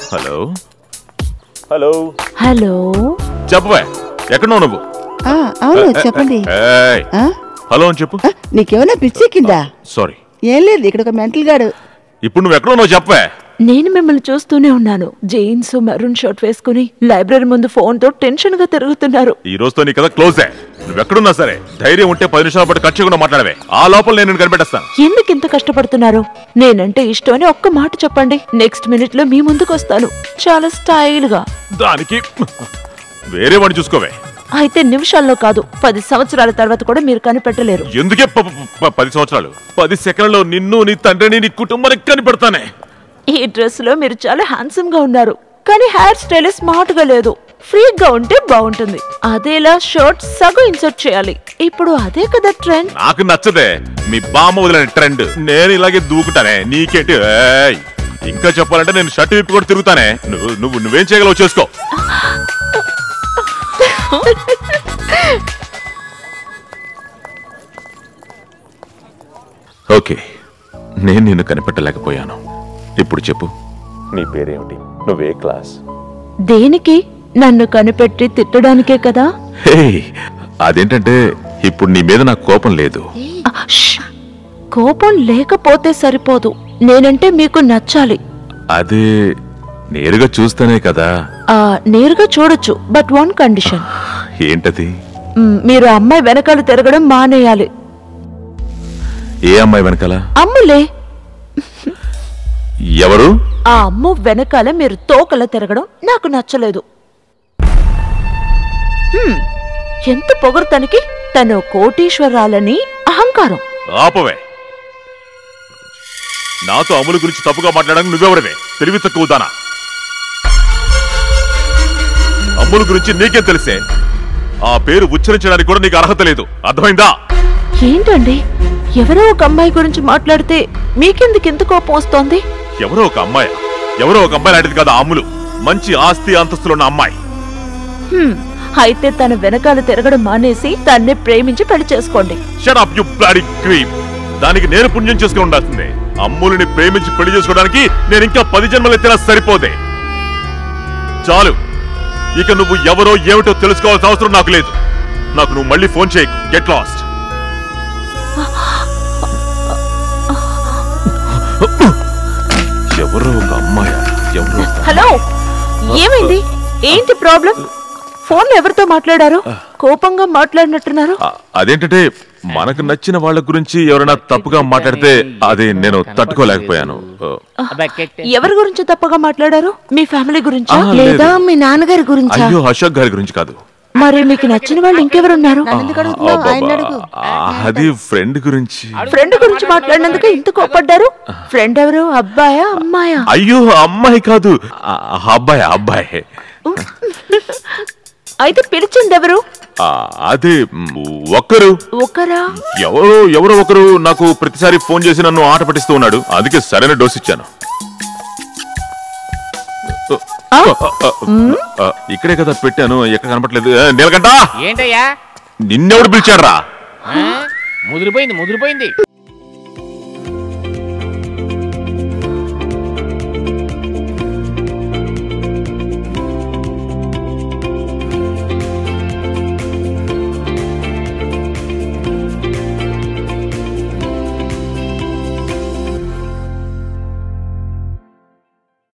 Hello hello hello చెప్పవే ఎక్కడున్నావు నువ్వు ఆ, అవును చెప్పండి ఏయ్, ఆ? హలో అని చెప్పు ఆ, నీకేమైనా పిచ్చెక్కిందా సారీ ఏం లేదు ఇక్కడ ఒక మెంటల్ గాడు ఇప్పుడు నువ్వు ఎక్కడున్నావు చెప్పవే నేను మిమ్మల్ని చూస్తూనే ఉన్నాను జీన్స్ మెరూన్ షర్ట్ వేసుకుని లైబ్రరీ ముందు ఫోన్ తో టెన్షన్ గా తిరుగుతున్నారు ఈ రోజుతో నీ కదా క్లోజే నువ్వు ఎక్కడున్నా సరే ధైర్యం ఉంటే పది నిమిషాల పాటు ఖర్చు చేయకుండా మాట్లాడవే ఆ లోపల నేను నిన్ను కనిపెట్టేస్తాను ఎందుకు ఇంత కష్టపడుతున్నారు నేనంటే ఇష్టం అని ఒక్క మాట చెప్పండి నెక్స్ట్ మినిట్ లో మీ ముందుకు వస్తాను చాలా స్టైల్ గా దానికి వేరే వాడిని చూసుకోవే అయితే నిమిషాల్లో కాదు పది సంవత్సరాల తర్వాత కూడా మీరు కనిపెట్టలేరు ఎందుకే ప- ప- ప- పది సంవత్సరాలు పది సెకండ్లలో నిన్ను నీ తండ్రిని నీ కుటుంబానికి కనిపెడతానే ఈ డ్రెస్ లో మీరు చాలా హ్యాండ్సమ్ గా ఉన్నారు కానీ హెయిర్ స్టైల్ స్మార్ట్ గా లేదు ఫ్రీగా ఉంటే బాగుంటుంది అదేలా షర్ట్ సగం ఇన్సర్ట్ చేయాలి ఇప్పుడు అదే కదా ట్రెండ్ నాకు నచ్చదే మీ బామ్మ వదిలిన ట్రెండ్ నేను ఇలాగే దూకుతానే నీకేంటి ఏయ్! ఇంకా చెప్పాలంటే నేను షర్ట్ విప్పి కూడా తిరుగుతానే నువ్వు నువ్వు నువ్వేం చేయగలవు చేసుకో ఓకే నేను నిన్ను కనిపెట్టలేకపోయాను ఇప్పుడు చెప్పు నీ పేరేమిటి నువ్వే క్లాస్ దేనికి నన్ను కనిపెట్టి తిట్టడానికే కదా హే అదేంటంటే ఇప్పుడు నీ మీద నాకు కోపం లేదు ఆ, ష్! కోపం లేకపోతే సరిపోదు నేనంటే మీకు నచ్చాలి అదే నేరుగా చూస్తేనే కదా ఆ నేరుగా చూడొచ్చు బట్ వన్ కండిషన్ ఏంటది మీరు ఆ అమ్మాయి వెనకాల తిరగడం మానేయాలి ఏ అమ్మాయి వెనకాల అమ్ములే ఎవరు ఆ అమ్ము వెనకాల మీరు తోకల తిరగడం నాకు నచ్చలేదు హ్మ్, ఎంత పొగరుతనికి తను కోటీశ్వరాలని అహంకారం ఆపవే నాతో అమలు గురించి తప్పుగా మాట్లాడడానికి నువ్వెవడవే తెలివి తక్కువ దానా అమ్ముల గురించి నీకేం తెలిసే ఆ పేరు ఉచ్చరించడానికి కూడా నీకు అర్హత లేదు అర్థమైందా ఏంటండి ఎవరో ఒక అమ్మాయి గురించి మాట్లాడితే మీకెందుకు ఇంత కోపం వస్తోంది ఎవరో ఒక అమ్మాయి ఎవరో ఒక అమ్మాయి లాంటిది కాదు ఆ అమ్ములు మంచి ఆస్తి అంతస్తులున్న అమ్మాయి హ్మ్, అయితే తన వెనకాల తిరగడం మానేసి తన్నే ప్రేమించి పెళ్లి చేసుకోండి shut up you bloody cream దానికి నేను పుణ్యం చేసుకుని ఉండాల్సిందే అమ్ములని ప్రేమించి పెళ్లి చేసుకోవడానికి నేను ఇంకా పది జన్మలు ఎత్తినా సరిపోదే చాలు ఇక నువ్వు ఎవరో ఏమిటో తెలుసుకోవాల్సిన అవసరం నాకు లేదు నాకు నువ్వు మళ్ళీ ఫోన్ చేయకు గెట్ లాస్ట్ ఎవరో ఒక అమ్మాయి ఎవరో ఒక- హలో ఏమైంది ఏంటి ప్రాబ్లం ఫోన్ ఎవరితో మాట్లాడారు కోపంగా మాట్లాడినట్టున్నారు ఆ, అదేంటంటే మనకు నచ్చిన వాళ్ళ గురించి ఎవరైనా తప్పుగా మాట్లాడితే అది నేను తట్టుకోలేకపోయాను ఆ, ఎవరి గురించి తప్పగా మాట్లాడారు మీ ఫ్యామిలీ గురించా ఆ, లేదు. లేదా మీ నాన్నగారి గురించా అయ్యో అశోక్ గారి గురించి కాదు మరి మీకు నచ్చిన వాళ్ళు ఇంకెవరున్నారు ఎందుకు అడుగుతున్నావు? ఆయన అడుగు. ఆ, అది ఫ్రెండ్ గురించి ఫ్రెండ్ గురించి మాట్లాడినందుకు ఇంత కోపడ్డారు ఫ్రెండ్ ఎవరు అబ్బాయా అమ్మాయా అయ్యో అమ్మాయి కాదు ఆ, అబ్బాయి అబ్బాయి అయితే పిలిచింది ఎవరు ఆ, అదే మ్, ఒక్కరు ఒకరా ఎవరో ఎవరో ఒకరు నాకు ప్రతిసారి ఫోన్ చేసి నన్ను ఆట పట్టిస్తూ ఉన్నాడు అందుకే సరైన డోస్ ఇచ్చాను ఆ? ఆ, ఇక్కడే కదా పెట్టాను ఎక్కడ కనపట్లేదు ఏ, నీలకంఠ ఏంటయ్యా నిన్నెవడు పిలిచాడ్రా ఆ? ముదిరిపోయింది ముదిరిపోయింది